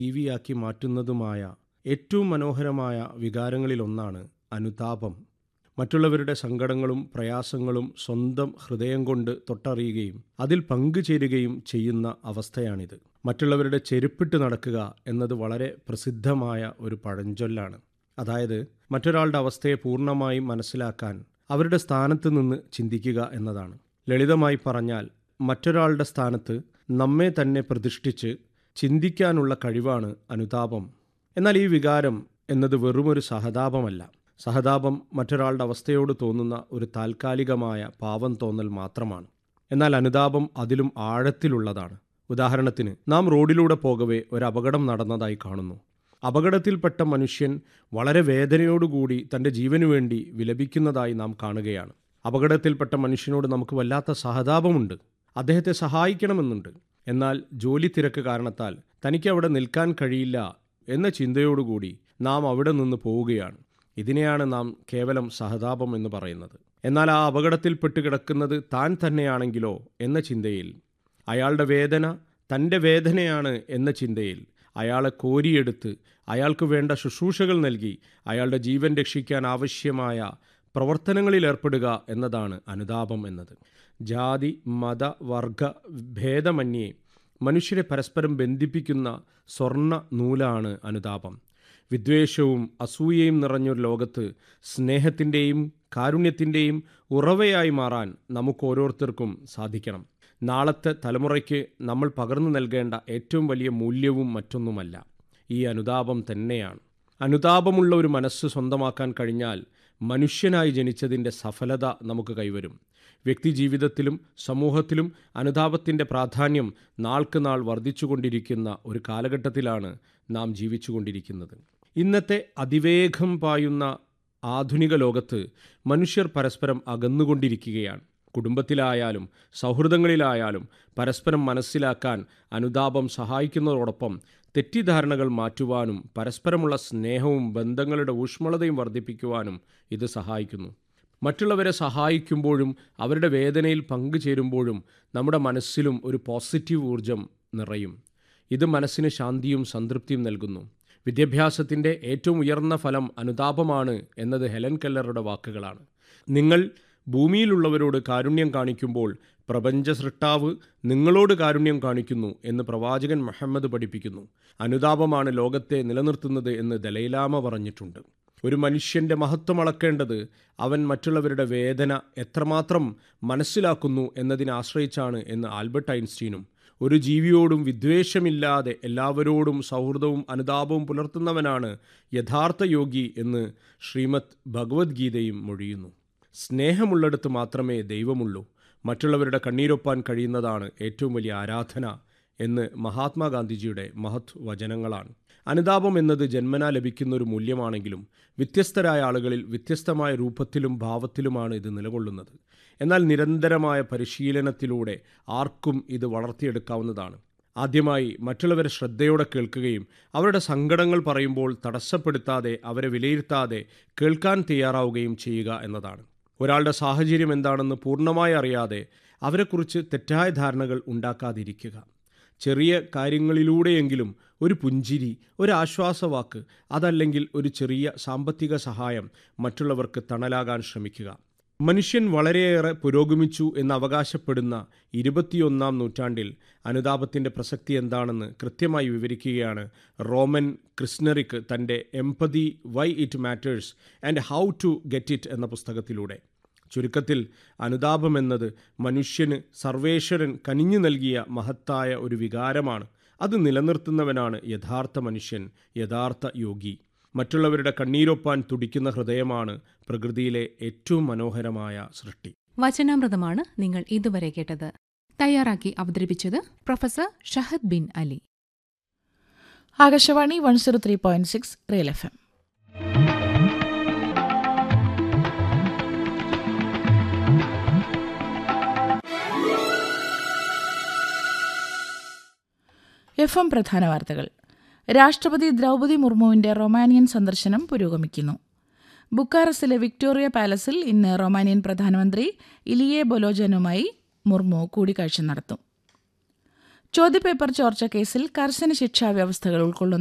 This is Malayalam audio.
ജീവിയാക്കി മാറ്റുന്നതുമായ ഏറ്റവും മനോഹരമായ വികാരങ്ങളിലൊന്നാണ് അനുതാപം മറ്റുള്ളവരുടെ സങ്കടങ്ങളും പ്രയാസങ്ങളും സ്വന്തം ഹൃദയം കൊണ്ട് തൊട്ടറിയുകയും അതിൽ പങ്കുചേരുകയും ചെയ്യുന്ന അവസ്ഥയാണിത് മറ്റുള്ളവരുടെ ചെരുപ്പിട്ട് നടക്കുക എന്നത് വളരെ പ്രസിദ്ധമായ ഒരു പഴഞ്ചൊല്ലാണ് അതായത് മറ്റൊരാളുടെ അവസ്ഥയെ പൂർണ്ണമായും മനസ്സിലാക്കാൻ അവരുടെ സ്ഥാനത്ത് നിന്ന് ചിന്തിക്കുക എന്നതാണ് ലളിതമായി പറഞ്ഞാൽ മറ്റൊരാളുടെ സ്ഥാനത്ത് നമ്മെ തന്നെ പ്രതിഷ്ഠിച്ച് ചിന്തിക്കാനുള്ള കഴിവാണ് അനുതാപം എന്നാൽ ഈ വികാരം എന്നത് വെറുമൊരു സഹതാപമല്ല സഹതാപം മറ്റൊരാളുടെ അവസ്ഥയോട് തോന്നുന്ന ഒരു താൽക്കാലികമായ പാവം തോന്നൽ മാത്രമാണ് എന്നാൽ അനുതാപം അതിലും ആഴത്തിലുള്ളതാണ് ഉദാഹരണത്തിന് നാം റോഡിലൂടെ പോകവേ ഒരു അപകടം നടന്നതായി കാണുന്നു അപകടത്തിൽപ്പെട്ട മനുഷ്യൻ വളരെ വേദനയോടുകൂടി തൻ്റെ ജീവനു വേണ്ടി വിലപിക്കുന്നതായി നാം കാണുകയാണ് അപകടത്തിൽപ്പെട്ട മനുഷ്യനോട് നമുക്ക് വല്ലാത്ത സഹതാപമുണ്ട് അദ്ദേഹത്തെ സഹായിക്കണമെന്നുണ്ട് എന്നാൽ ജോലി തിരക്ക് കാരണത്താൽ തനിക്ക് അവിടെ നിൽക്കാൻ കഴിയില്ല എന്ന ചിന്തയോടുകൂടി നാം അവിടെ നിന്ന് പോവുകയാണ് ഇതിനെയാണ് നാം കേവലം സഹതാപം എന്ന് പറയുന്നത് എന്നാൽ ആ അപകടത്തിൽപ്പെട്ട് കിടക്കുന്നത് താൻ തന്നെയാണെങ്കിലോ എന്ന ചിന്തയിൽ അയാളുടെ വേദന തൻ്റെ വേദനയാണ് എന്ന ചിന്തയിൽ അയാളെ കോരിയെടുത്ത് അയാൾക്ക് വേണ്ട ശുശ്രൂഷകൾ നൽകി അയാളുടെ ജീവൻ രക്ഷിക്കാൻ ആവശ്യമായ പ്രവർത്തനങ്ങളിൽ ഏർപ്പെടുക എന്നതാണ് അനുതാപം എന്നത് ജാതി മത വർഗ ഭേദമന്യേ മനുഷ്യരെ പരസ്പരം ബന്ധിപ്പിക്കുന്ന സ്വർണ്ണ നൂലാണ് അനുതാപം വിദ്വേഷവും അസൂയയും നിറഞ്ഞൊരു ലോകത്ത് സ്നേഹത്തിൻ്റെയും കാരുണ്യത്തിൻ്റെയും ഉറവയായി മാറാൻ നമുക്ക് ഓരോരുത്തർക്കും സാധിക്കണം നാളത്തെ തലമുറയ്ക്ക് നമ്മൾ പകർന്നു നൽകേണ്ട ഏറ്റവും വലിയ മൂല്യവും മറ്റൊന്നുമല്ല ഈ അനുതാപം തന്നെയാണ് അനുതാപമുള്ള ഒരു മനസ്സ് സ്വന്തമാക്കാൻ കഴിഞ്ഞാൽ മനുഷ്യനായി ജനിച്ചതിൻ്റെ സഫലത നമുക്ക് കൈവരും വ്യക്തിജീവിതത്തിലും സമൂഹത്തിലും അനുതാപത്തിൻ്റെ പ്രാധാന്യം നാൾക്ക് നാൾ വർദ്ധിച്ചുകൊണ്ടിരിക്കുന്ന ഒരു കാലഘട്ടത്തിലാണ് നാം ജീവിച്ചുകൊണ്ടിരിക്കുന്നത് ഇന്നത്തെ അതിവേഗം പായുന്ന ആധുനിക ലോകത്ത് മനുഷ്യർ പരസ്പരം അകന്നുകൊണ്ടിരിക്കുകയാണ് കുടുംബത്തിലായാലും സൗഹൃദങ്ങളിലായാലും പരസ്പരം മനസ്സിലാക്കാൻ അനുതാപം സഹായിക്കുന്നതോടൊപ്പം തെറ്റിദ്ധാരണകൾ മാറ്റുവാനും പരസ്പരമുള്ള സ്നേഹവും ബന്ധങ്ങളുടെ ഊഷ്മളതയും വർദ്ധിപ്പിക്കുവാനും ഇത് സഹായിക്കുന്നു മറ്റുള്ളവരെ സഹായിക്കുമ്പോഴും അവരുടെ വേദനയിൽ പങ്കുചേരുമ്പോഴും നമ്മുടെ മനസ്സിലും ഒരു പോസിറ്റീവ് ഊർജം നിറയും ഇത് മനസ്സിന് ശാന്തിയും സംതൃപ്തിയും നൽകുന്നു വിദ്യാഭ്യാസത്തിൻ്റെ ഏറ്റവും ഉയർന്ന ഫലം അനുതാപമാണ് എന്നത് ഹെലൻ കെല്ലറുടെ വാക്കുകളാണ് നിങ്ങൾ ഭൂമിയിലുള്ളവരോട് കാരുണ്യം കാണിക്കുമ്പോൾ പ്രപഞ്ച സൃഷ്ടാവ് നിങ്ങളോട് കാരുണ്യം കാണിക്കുന്നു എന്ന് പ്രവാചകൻ മുഹമ്മദ് പഠിപ്പിക്കുന്നു അനുതാപമാണ് ലോകത്തെ നിലനിർത്തുന്നത് എന്ന് ദലൈലാമ പറഞ്ഞിട്ടുണ്ട് ഒരു മനുഷ്യൻ്റെ മഹത്വം അളക്കേണ്ടത് അവൻ മറ്റുള്ളവരുടെ വേദന എത്രമാത്രം മനസ്സിലാക്കുന്നു എന്നതിനെ ആശ്രയിച്ചാണ് എന്ന് ആൽബർട്ട് ഐൻസ്റ്റീനും ഒരു ജീവിയോടും വിദ്വേഷമില്ലാതെ എല്ലാവരോടും സൗഹൃദവും അനുതാപവും പുലർത്തുന്നവനാണ് യഥാർത്ഥ യോഗി എന്ന് ശ്രീമദ് ഭഗവത്ഗീതയും മൊഴിയുന്നു സ്നേഹമുള്ളിടത്ത് മാത്രമേ ദൈവമുള്ളൂ മറ്റുള്ളവരുടെ കണ്ണീരൊപ്പാൻ കഴിയുന്നതാണ് ഏറ്റവും വലിയ ആരാധന എന്ന് മഹാത്മാഗാന്ധിജിയുടെ മഹത് വചനങ്ങളാണ് അനുതാപം എന്നത് ജന്മനാ ലഭിക്കുന്ന ഒരു മൂല്യമാണെങ്കിലും വ്യത്യസ്തരായ ആളുകളിൽ വ്യത്യസ്തമായ രൂപത്തിലും ഭാവത്തിലുമാണ് ഇത് നിലകൊള്ളുന്നത് എന്നാൽ നിരന്തരമായ പരിശീലനത്തിലൂടെ ആർക്കും ഇത് വളർത്തിയെടുക്കാവുന്നതാണ് ആദ്യമായി മറ്റുള്ളവരെ ശ്രദ്ധയോടെ കേൾക്കുകയും അവരുടെ സങ്കടങ്ങൾ പറയുമ്പോൾ തടസ്സപ്പെടുത്താതെ അവരെ വിലയിരുത്താതെ കേൾക്കാൻ തയ്യാറാവുകയും ചെയ്യുക എന്നതാണ് ഒരാളുടെ സാഹചര്യം എന്താണെന്ന് പൂർണ്ണമായി അറിയാതെ അവരെക്കുറിച്ച് തെറ്റായ ധാരണകൾ ഉണ്ടാക്കാതിരിക്കുക ചെറിയ കാര്യങ്ങളിലൂടെയെങ്കിലും ഒരു പുഞ്ചിരി ഒരു ആശ്വാസവാക്ക് അതല്ലെങ്കിൽ ഒരു ചെറിയ സാമ്പത്തിക സഹായം മറ്റുള്ളവർക്ക് തണലാകാൻ ശ്രമിക്കുക മനുഷ്യൻ വളരെയേറെ പുരോഗമിച്ചു എന്ന് അവകാശപ്പെടുന്ന ഇരുപത്തിയൊന്നാം നൂറ്റാണ്ടിൽ അനുതാപത്തിൻ്റെ പ്രസക്തി എന്താണെന്ന് കൃത്യമായി വിവരിക്കുകയാണ് റോമൻ ക്രിസ്നറിക്ക് തൻ്റെ empathy why it matters and how to get it എന്ന പുസ്തകത്തിലൂടെ ചുരുക്കത്തിൽ അനുതാപം എന്നത് മനുഷ്യന് സർവേശ്വരൻ കനിഞ്ഞു നൽകിയ മഹത്തായ ഒരു വികാരമാണ് അത് നിലനിർത്തുന്നവനാണ് യഥാർത്ഥ മനുഷ്യൻ യഥാർത്ഥ യോഗി മറ്റുള്ളവരുടെ കണ്ണീരൊപ്പാൻ തുടിക്കുന്ന ഹൃദയമാണ് പ്രകൃതിയിലെ ഏറ്റവും മനോഹരമായ സൃഷ്ടി വചനാമൃതമാണ് നിങ്ങൾ ഇതുവരെ കേട്ടത് തയ്യാറാക്കി അവതരിപ്പിച്ചത് professor Shahad bin Ali Akashvani one zero three point six real FM FM എഫ് എം പ്രധാന വാർത്തകൾ രാഷ്ട്രപതി ദ്രൗപദി മുർമുവിന്റെ റൊമാനിയൻ സന്ദർശനം പുരോഗമിക്കുന്നു ബുക്കാറസിലെ വിക്ടോറിയ പാലസിൽ ഇന്ന് റൊമാനിയൻ പ്രധാനമന്ത്രി ഇലിയെ ബൊലോജനുമായി മുർമു കൂടിക്കാഴ്ച നടത്തും ചോദ്യപേപ്പർ ചോർച്ച കേസിൽ കർശന ശിക്ഷാ വ്യവസ്ഥകൾ ഉൾക്കൊള്ളുന്ന